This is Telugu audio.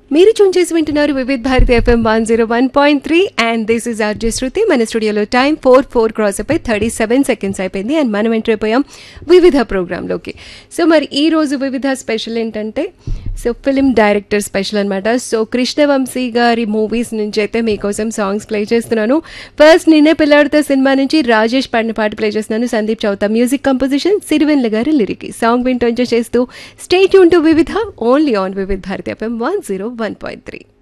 మీరు చూన్ చేసి వింటున్నారు Vividh Bharati FM one zero one point three and this is RJ Shruti మన స్టూడియోలో టైం ఫోర్ ఫోర్ క్రాస్ అయిపోయి థర్టీ సెవెన్ సెకండ్స్ అయిపోయింది అండ్ మనం ఎంటర్ అయిపోయాం వివిధ ప్రోగ్రాంలోకి సో మరి ఈ రోజు వివిధ స్పెషల్ ఏంటంటే సో ఫిలిం డైరెక్టర్ స్పెషల్ అనమాట సో కృష్ణవంశీ గారి మూవీస్ నుంచి అయితే మీకోసం సాంగ్స్ ప్లే చేస్తున్నాను ఫస్ట్ నిన్నే పిల్లాడితే సినిమా నుంచి రాజేష్ పాడిన పాట ప్లే చేస్తున్నాను సందీప్ చౌత మ్యూజిక్ కంపోజిషన్ సిరివెన్ల గారి లిరిక్ సాంగ్ వింటూ ఎంజాయ్ చేస్తూ స్టేట్ యూన్ to Vividh only on Vividh Bharati FM one zero one point three